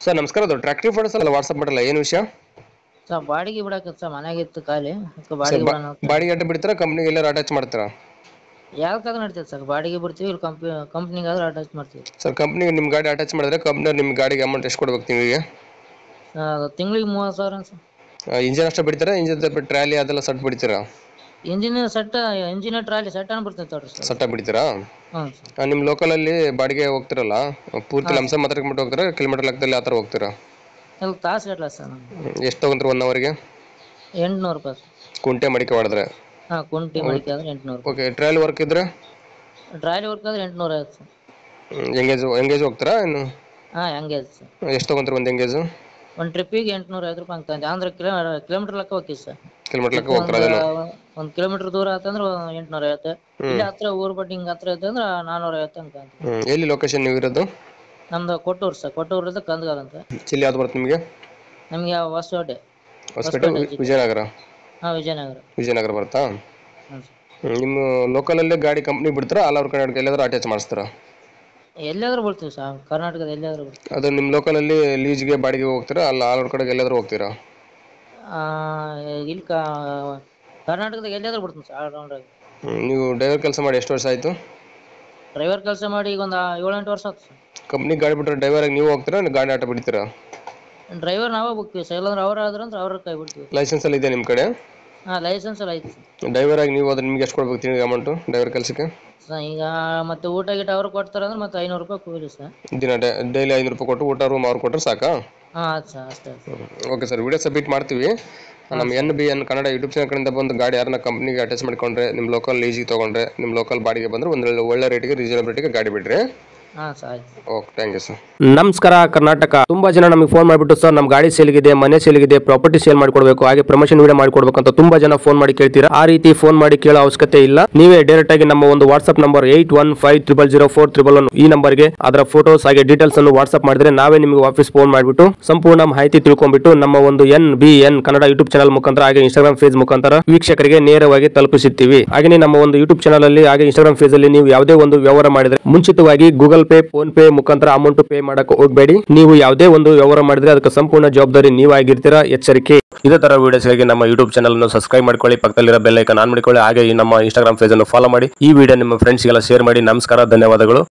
Sir ನಮಸ್ಕಾರ ಅದು tractor photos ಅಲ್ಲ ವಾಟ್ಸಪ್ ಮಾಡಲ್ಲ ಏನು ವಿಷಯ ಸರ್ ಬಾಡಿಗೆ ಬಿಡಾಕತ್ ಸರ್ ಮನ್ಯಾಗಿತ್ತು ಖಾಲಿ ಅದಕ್ಕೆ ಬಾಡಿಗೆ ಬಿಡೋಣ ಅಂತ. ಬಾಡಿಗೆ ಅಡ್ಡ ಬಿಡ್ತೀರಾ ಕಂಪ್ನಿಗೆ ಎಲ್ಲರೂ ಅಟ್ಯಾಚ್ ಮಾಡ್ತೀರಾ ಯಾವ್ದಕ್ಕಾದ್ರೂ ನಡೀತದೆ ಸರ್ ಬಾಡಿಗೆ ಬಿಡ್ತೀವಿ ಇಲ್ಲಿ ಕಂಪ್ನಿ ಕಂಪ್ನಿಗಾದ್ರೂ ಅಟ್ಯಾಚ್ ಮಾಡ್ತೀವಿ ಸರ್ ಕಂಪ್ನಿಗೆ ನಿಮ್ಮ ಗಾಡಿ ಅಟ್ಯಾಚ್ ಮಾಡಿದ್ರೆ ಕಂಪ್ನಿಯವ್ರು ನಿಮ್ಮ ಗಾಡಿಗೆ ಅಮೌಂಟ್ ಎಷ್ಟು ಕೊಡ್ಬೇಕು ತಿಂಗಳಿಗೆ ತಿಂಗಳಿಗೆ ಮೂವತ್ತು ಸಾವಿರ ಸರ್ ಇಂಜಿನ್ ಅಷ್ಟೇ ಬಿಡ್ತೀರಾ ಇಂಜಿನ್ ಟ್ರಾಲಿ ಅದೆಲ್ಲ ಸಟ್ ಬಿಡ್ತೀರಾ engine set engine trolley set ಅನ್ನ ಬರ್ತೈತೆ ನೋಡ್ರಿ ಸರ್ ಸಟ್ಟ ಬಿಡ್ತೀರಾ ಹ್ಞೂ ಸರ್ ನಿಮ್ಮ ಲೋಕಲಲ್ಲಿ ಬಾಡಿಗೆ ಹೋಗ್ತಿರಲ್ಲ ಪೂರ್ತಿ ಲಂಸ ಮಾತ್ರ ಕಿಲೋಮೀಟರ್ ಹೋಗ್ತೀರಾ ಕಿಲೋಮೀಟರ್ ಲೆಕ್ಕದಲ್ಲಿ ಆ ಥರ ಹೋಗ್ತೀರಾ ಇಲ್ಲಿ ತಾಸು ಗಟ್ಲ ಸರ್ ನಮ್ಗೆ ಹ್ಮ್. ಎಷ್ಟು ತಗೊಂತೀರ ಒನ್ ಅವರ್ಗೆ ಎಂಟ್ನೂರು ರೂಪಾಯಿ ಸರ್ ಕುಂಟೆ ಮಡಿಕೆ ಮಾಡಿದ್ರೆ ಹಾಂ ಕುಂಟಿ ಮಡಿಕೆ ಆದ್ರೆ ಎಂಟ್ನೂರು ಓಕೆ ಟ್ರಾಲಿ ವರ್ಕ್ ಇದ್ರೆ ಟ್ರಾಲಿ ವರ್ಕ್ ಆದ್ರೆ ಎಂಟ್ನೂರ ಐವತ್ತು ಸರ್ ಎಂಗೇಜ್ ಎಂಗೇಜ್ ಹೋಗ್ತೀರಾ ಇನ್ನು ಹಾಂ ಹಂಗೆ ಐತೆ ಸರ್ ಎಷ್ಟು ತಗೊಂತೀರ ಒಂದು ಎಂಗೇಜು ಒಂದು ಟ್ರಿಪ್ಪಿಗೆ ಎಂಟ್ನೂರ ಐವತ್ತು ರೂಪಾಯಿ ಅಂತ ಅಂದ್ರೆ ಕಿಲೋ ಕಿಲೋಮೀಟರ್ ಲೆಕ್ಕ ಹೋಗ್ತೀವಿ ಸರ್ ಕಿಲೋಮೀಟರ್ ಲೆಕ್ಕ ಹೋಗ್ತೀರಾ ಅದೇನು ಒಂದು ಕಿಲೋಮೀಟರ್ ದೂರ ಆತಂದ್ರೆ ಎಂಟ್ನೂರ ಐವತ್ತು ಇಲ್ಲಿ ಹತ್ರ ಊರ್ ಬಟ್ಟಿ ಹಿಂಗೆ ಹತ್ರ ಐತೆ ಅಂದ್ರೆ ನಾನ್ನೂರ ಐವತ್ತು ಅಂತ ಅಂತ ಹ್ಞೂ ಎಲ್ಲಿ ಲೊಕೇಶನ್ ನೀವು ಇರೋದು ನಮ್ದು ಕೊಟ್ಟೂರು ಸರ್ ಕೊಟ್ಟೂರದ ಕಂದಗಾಲ ಅಂತ ಚಿಲ್ಲಿ ಯಾವ್ದು ಬರುತ್ತೆ ನಿಮಗೆ ನಮಗೆ ಹೊಸಕೋಟೆ ಹೊಸಪೇಟೆ ವಿಜಯನಗರ ಹಾಂ ವಿಜಯನಗರ ವಿಜಯನಗರ ಬರುತ್ತಾ ಹ್ಞೂ ಸರ್ ಹ್ಮ್, ನಿಮ್ಮ ಲೋಕಲಲ್ಲೇ ಗಾಡಿ ಕಂಪ್ನಿ ಬಿಡ್ತಾರಾ ಆಲ್ ಓವರ್ ಕರ್ನಾಟಕ ಎಲ್ಲಾದ್ರೂ ಅಟ್ಯಾಚ್ ಮಾಡಿಸ್ತಾರಾ ಎಲ್ಲಿಯಾದ್ರೂ ಬಿಡ್ತೀವಿ ಸರ್ ಕರ್ನಾಟಕದ ಎಲ್ಲಿಯಾದ್ರೂ ಬಿಡ್ತೀವಿ ಅದು ನಿಮ್ಮ ಲೋಕಲಲ್ಲಿ ಲೀಸ್ಗೆ ಬಾಡಿಗೆ ಹೋಗ್ತೀರಾ ಅಲ್ಲ ಆಲ್ ಓವರ್ ಕಡೆಗೆ ಎಲ್ಲಾದ್ರೂ ಹೋಗ್ತೀರಾ ಆ, ಇಲ್ಲಿ ಕ ಕರ್ನಾಟಕದಾಗ ಎಲ್ಲಿಯಾದ್ರೂ ಬಿಡ್ತೀನಿ ಸರ್ ಆಲ್ರೌಂಡಾಗಿ ಹ್ಮ್, ನೀವು ಡ್ರೈವರ್ ಕೆಲಸ ಮಾಡಿ ಎಷ್ಟು ವರ್ಷ ಆಯಿತು ಡ್ರೈವರ್ ಕೆಲಸ ಮಾಡಿ ಈಗ ಒಂದು ಏಳೆಂಟು ವರ್ಷ ಆಯ್ತು ಸರ್ ಕಂಪ್ನಿ ಗಾಡಿ ಬಿಟ್ಟರೆ ಡ್ರೈವರ್ ಆಗಿ ನೀವು ಹೋಗ್ತೀರಾ ಇಲ್ಲ ಗಾಡಿ ಆಟ ಬಿಡ್ತೀರಾ ಡ್ರೈವರ್ ನಾವೇ ಬಿಡ್ತೀವಿ ಸರ್ ಇಲ್ಲಾಂದ್ರೆ ಅವ್ರು ಆದ್ರೆ ಅಂದ್ರೆ ಅವ್ರ ಕೈ ಬಿಡ್ತೀವಿ ಲೈಸೆನ್ಸ್ ಎಲ್ಲ ಇದೆ ನಿಮ್ಮ ಕಡೆ ಹಾಂ ಲೈಸೆನ್ಸ್ ಎಲ್ಲ ಐತಿ ಸರ್ ಡ್ರೈವರ್ ಆಗಿ ನೀವು ಅದ್ರ ನಿಮ್ಗೆ ಎಷ್ಟು ಕೊಡ್ಬೇಕು ತಿಂಗಳಿಗೆ ಅಮೌಂಟು ಡ್ರೈವರ್ ಕೆಲಸಕ್ಕೆ ಸರ್ ಈಗ ಮತ್ತೆ ಊಟ ಗೀಟ ಅವ್ರು ಕೊಡ್ತಾರೆ ಅಂದ್ರೆ ಮತ್ತೆ ಐನೂರು ರೂಪಾಯಿ ಕೂಲಿ ಸರ್ ದಿನ ಡೈಲಿ ಐನೂರು ರೂಪಾಯಿ ಕೊಟ್ಟು ಊಟ ರೂಮ್ ಅವ್ರು ಕೊಟ್ಟರೆ ಸಾಕಾ ಹಾಂ ಆಯ್ತು ಸರ್ ಅಷ್ಟೇ sir okay sir video submit ಮಾಡ್ತೀವಿ ನಮ್ಮ N B N Kannada YouTube channel ಕಡೆಯಿಂದ ಬಂದು ಗಾಡಿ ಯಾರನ್ನ ಕಂಪ್ನಿಗೆ ಅಟ್ಯಾಚ್ ಮಾಡ್ಕೊಂಡ್ರೆ ನಿಮ್ಮ ಲೋಕಲ್ ಲೀಜಿಗೆ ತೊಗೊಂಡ್ರೆ ನಿಮ್ಮ ಲೋಕಲ್ ಬಾಡಿಗೆ ಬಂದರೆ ಒಂದು ಒಳ್ಳೆ ರೇಟಿಗೆ ರೀಸನಬಲ್ ರೇಟಿಗೆ ಗಾಡಿ ಬಿಡ್ರಿ ಹಾಂ ಸರ್ ಆಯ್ತು ಓಕೆ ಥ್ಯಾಂಕ್ ಯು ಸರ್ ನಮಸ್ಕಾರ ಕರ್ನಾಟಕ ತುಂಬಾ ಜನ ನಮಗೆ ಫೋನ್ ಮಾಡಿಬಿಟ್ಟು ಸರ್ ನಮ್ಮ ಗಾಡಿ ಸೇಲ್ಗಿದೆ ಮನೆ ಸೇಲ್ಗಿದೆ ಪ್ರಾಪರ್ಟಿ ಸೇಲ್ ಮಾಡ್ಕೊಡ್ಬೇಕು ಹಾಗೆ ಪ್ರಮೋಷನ್ ವಿಡಿಯೋ ಮಾಡ್ಕೊಡ್ಬೇಕು ಅಂತ ತುಂಬಾ ಜನ ಫೋನ್ ಮಾಡಿ ಕೇಳ್ತೀರಾ ಆ ರೀತಿ ಫೋನ್ ಮಾಡಿ ಕೇಳೋ ಅವಶ್ಯಕತೆ ಇಲ್ಲ ನೀವೇ ಡೈರೆಕ್ಟ್ ಆಗಿ ನಮ್ಮ ಒಂದು WhatsApp number eight one five triple zero four triple one ಈ ನಂಬರ್ಗೆ ಅದರ ಫೋಟೋಸ್ ಹಾಗೆ ಡೀಟೇಲ್ಸ್ ಅನ್ನು ವಾಟ್ಸ್ಆಪ್ ಮಾಡಿದ್ರೆ ನಾವೇ ನಿಮಗೆ ವಾಪಸ್ ಫೋನ್ ಮಾಡಿಬಿಟ್ಟು ಸಂಪೂರ್ಣ ಮಾಹಿತಿ ತಿಳ್ಕೊಂಡ್ಬಿಟ್ಟು ನಮ್ಮ ಒಂದು N B N Kannada YouTube channel ಮುಖಾಂತರ ಹಾಗೆ ಇನ್ಸ್ಟಾಗ್ರಾಮ್ ಫೇಸ್ ಮುಖಾಂತರ ವೀಕ್ಷಕರಿಗೆ ನೇರವಾಗಿ ತಲುಪಿಸುತ್ತೀವಿ ಹಾಗೆ ನಮ್ಮ ಒಂದು ಯೂಟ್ಯೂಬ್ ಚಾನಲ್ ಅಲ್ಲಿ ಹಾಗೆ ಇನ್ಸ್ಟಾಗ್ರಾಮ್ ಫೇಸ್ ಅಲ್ಲಿ ನೀವು ಯಾವುದೇ ಒಂದು ವ್ಯವಹಾರ ಮಾಡಿದ್ರೆ ಮುಂಚಿತವಾಗಿ ಗೂಗಲ್ ಪೇ ಫೋನ್ ಪೇ ಮುಖಾಂತರ ಅಮೌಂಟ್ ಪೇ ಮಾಡಕ್ಕೆ ಹೋಗಬೇಡಿ ನೀವು ಯಾವುದೇ ಒಂದು ವ್ಯವಹಾರ ಮಾಡಿದ್ರೆ ಅದಕ್ಕೆ ಸಂಪೂರ್ಣ ಜವಾಬ್ದಾರಿ ನೀವಾಗಿರ್ತೀರಾ ಎಚ್ಚರಿಕೆ ಇದೇ ತರ ವಿಡಿಯೋಸ್ಗಾಗಿ ನಮ್ಮ ಯೂಟ್ಯೂಬ್ ಚಾನಲ್ ಅನ್ನು ಸಬ್ಸ್ಕ್ರೈಬ್ ಮಾಡ್ಕೊಳ್ಳಿ ಪಕ್ಕದಲ್ಲಿರೋ ಬೆಲ್ ಐಕನ್ ಆನ್ ಮಾಡಿಕೊಳ್ಳಿ ಹಾಗೆ ಈ ನಮ್ಮ ಇನ್ಸ್ಟಾಗ್ರಾಮ್ ಪೇಜ್ ಅನ್ನು ಫಾಲೋ ಮಾಡಿ ಈ ವಿಡಿಯೋ ನಿಮ್ಮ ಫ್ರೆಂಡ್ಸ್ಗೆಲ್ಲ ಶೇರ್ ಮಾಡಿ ನಮಸ್ಕಾರ ಧನ್ಯವಾದಗಳು